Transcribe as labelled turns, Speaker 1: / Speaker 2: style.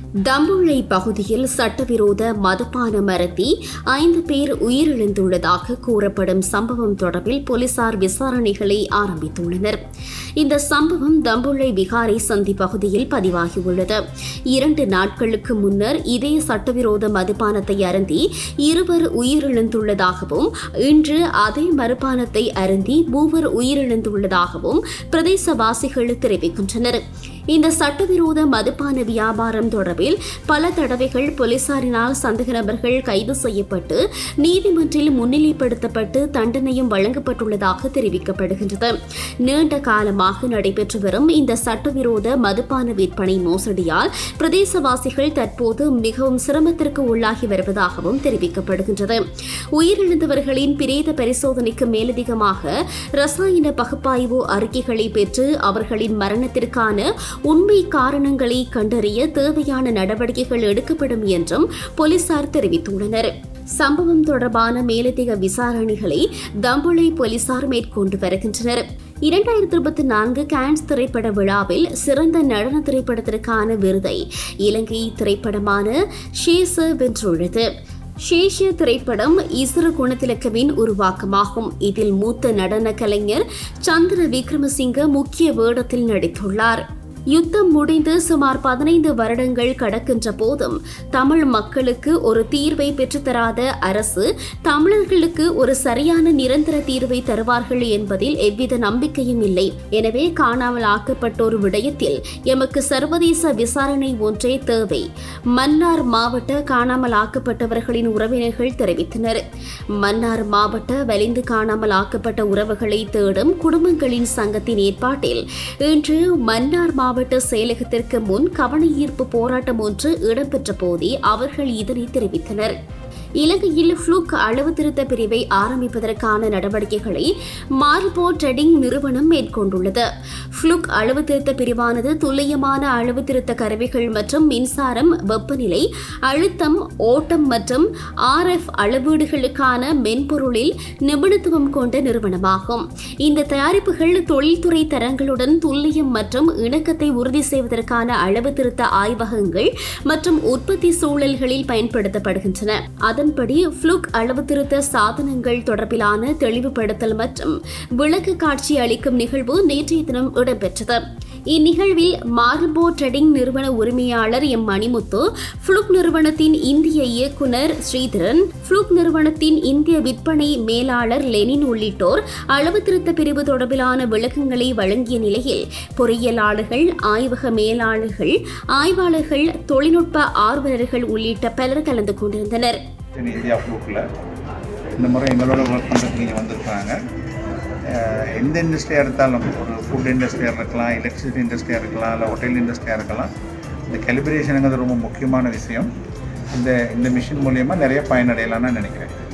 Speaker 1: தம்புள்ளை பகுதியில் சட்டவிரோத மதுபானம் அருந்தி ஐந்து பேர் உயிரிழந்துள்ளதாக கூறப்படும் சம்பவம் தொடர்பில் போலீசார் விசாரணைகளை ஆரம்பித்துள்ளனர் இந்த சம்பவம் தம்புள்ளை விகாரை சந்தி பகுதியில் பதிவாகியுள்ளது இரண்டு நாட்களுக்கு முன்னர் இதே சட்டவிரோத மதுபானத்தை அருந்தி இருவர் உயிரிழந்துள்ளதாகவும் இன்று அதே மதுபானத்தை அருந்தி மூவர் உயிரிழந்துள்ளதாகவும் பிரதேசவாசிகள் தெரிவிக்கின்றனர் இந்த சட்டவிரோத மதுபான வியாபாரம் தொடர்பில் பல தடவைகள் போலீசாரினால் சந்தேக நபர்கள் கைது செய்யப்பட்டு நீதிமன்றில் முன்னிலைப்படுத்தப்பட்டு தண்டனையும் வழங்கப்பட்டுள்ளதாக தெரிவிக்கப்படுகின்றது நீண்ட காலமாக நடைபெற்று வரும் இந்த சட்டவிரோத மதுபான விற்பனை மோசடியால் பிரதேசவாசிகள் தற்போது மிகவும் சிரமத்திற்கு உள்ளாகி வருவதாகவும் தெரிவிக்கப்படுகின்றது உயிரிழந்தவர்களின் பிரேத பரிசோதனைக்கு மேலதிகமாக ரசாயன பகுப்பாய்வு அறிக்கைகளை பெற்று அவர்களின் மரணத்திற்கான உண்மை காரணங்களை கண்டறிய தேவையான நடவடிக்கைகள் எடுக்கப்படும் என்றும் போலீசார் தெரிவித்துள்ளனர் சம்பவம் தொடர்பான மேலதிக விசாரணைகளை தம்புளை போலீசார் மேற்கொண்டு வருகின்றனர் இரண்டாயிரத்தி இருபத்தி நான்கு கேன்ஸ் திரைப்பட விழாவில் சிறந்த நடன திரைப்படத்திற்கான விருதை இலங்கை திரைப்படமான ஷேச வென்றுள்ளது ஷேஷிய திரைப்படம் இசுரு குணத்திலக்கவின் உருவாக்கமாகும் இதில் மூத்த நடன கலைஞர் சந்திர விக்ரமசிங்க முக்கிய வேடத்தில் நடித்துள்ளார் யுத்தம் முடிந்து சுமார் பதினைந்து வருடங்கள் கடக்கின்ற போதும் தமிழ் மக்களுக்கு ஒரு தீர்வை பெற்றுத்தராத அரசு தமிழர்களுக்கு ஒரு சரியான நிரந்தர தீர்வை தருவார்கள் என்பதில் எவ்வித நம்பிக்கையும் இல்லை எனவே காணாமல் ஆக்கப்பட்டோர் விடயத்தில் எமக்கு சர்வதேச விசாரணை ஒன்றே தேவை மன்னார் மாவட்ட காணாமல் ஆக்கப்பட்டவர்களின் உறவினர்கள் தெரிவித்தனர் மன்னார் மாவட்ட வலிந்து காணாமல் ஆக்கப்பட்ட உறவுகளை தேடும் குடும்பங்களின் சங்கத்தின் ஏற்பாட்டில் இன்று மன்னார் மாவட்ட செயலகத்திற்கு முன் கவனஈர்ப்பு போராட்டம் ஒன்று இடம்பெற்ற போதே அவர்கள் இதனை தெரிவித்தனர் இலங்கையில் ஃப்ளூக் அளவு திருத்த பிரிவை ஆரம்பிப்பதற்கான நடவடிக்கைகளை மார்போ ட்ரெடிங் நிறுவனம் மேற்கொண்டுள்ளது ஃப்ளூக் அளவு திருத்த பிரிவானது துல்லியமான அளவு திருத்த கருவிகள் மற்றும் மின்சாரம் வெப்பநிலை அழுத்தம் ஓட்டம் மற்றும் ஆர்எஃப் அளவீடுகளுக்கான மென்பொருளில் நிபுணத்துவம் கொண்ட நிறுவனமாகும் இந்த தயாரிப்புகள் தொழில்துறை தரங்களுடன் துல்லியம் மற்றும் இணக்கத்தை உறுதி செய்வதற்கான அளவு திருத்த ஆய்வகங்கள் மற்றும் உற்பத்தி சூழல்களில் பயன்படுத்தப்படுகின்றன அதன்படி ஃப்ளூக் அளவு திருத்த சாதனங்கள் தொடர்பிலான தெளிவுபடுத்தல் மற்றும் விளக்கு காட்சி அளிக்கும் நிகழ்வு நேற்றைய தினம் இடம்பெற்றது இந்நிகழ்வில் மார்போ ட்ரெடிங் நிறுவன உரிமையாளர் எம் மணிமுத்து ஃப்ளூக் நிறுவனத்தின் இந்திய இயக்குனர் ஸ்ரீதரன் ஃப்ளூக் நிறுவனத்தின் இந்திய விற்பனை மேலாளர் லெனின் உள்ளிட்டோர் அளவு திருத்த பிரிவு தொடர்பிலான விளக்கங்களை வழங்கிய நிலையில் பொறியியலாளர்கள் ஆய்வக மேலாளர்கள் ஆய்வாளர்கள் தொழில்நுட்ப ஆர்வலர்கள் உள்ளிட்ட பலர் கலந்து கொண்டிருந்தனர்
Speaker 2: தென் இந்தியா ஃப்ளூக்கில் இந்த முறை எங்களோட ஒர்க் பண்ணுறதுக்கு நீங்கள் வந்திருக்காங்க அஹ் எந்த இண்டஸ்ட்ரியாக இருந்தாலும் ஒரு ஃபுட் இண்டஸ்ட்ரியாக இருக்கலாம் எலக்ட்ரிசிட்டி இண்டஸ்ட்ரியாக இருக்கலாம் இல்லை ஹோட்டல் இண்டஸ்ட்ரியாக இருக்கலாம் இந்த கெலிப்ரேஷனுங்கிறது ரொம்ப முக்கியமான விஷயம் இந்த இந்த மிஷின் மூலயமா நிறைய பயனடையலாம்னு நினைக்கிறேன்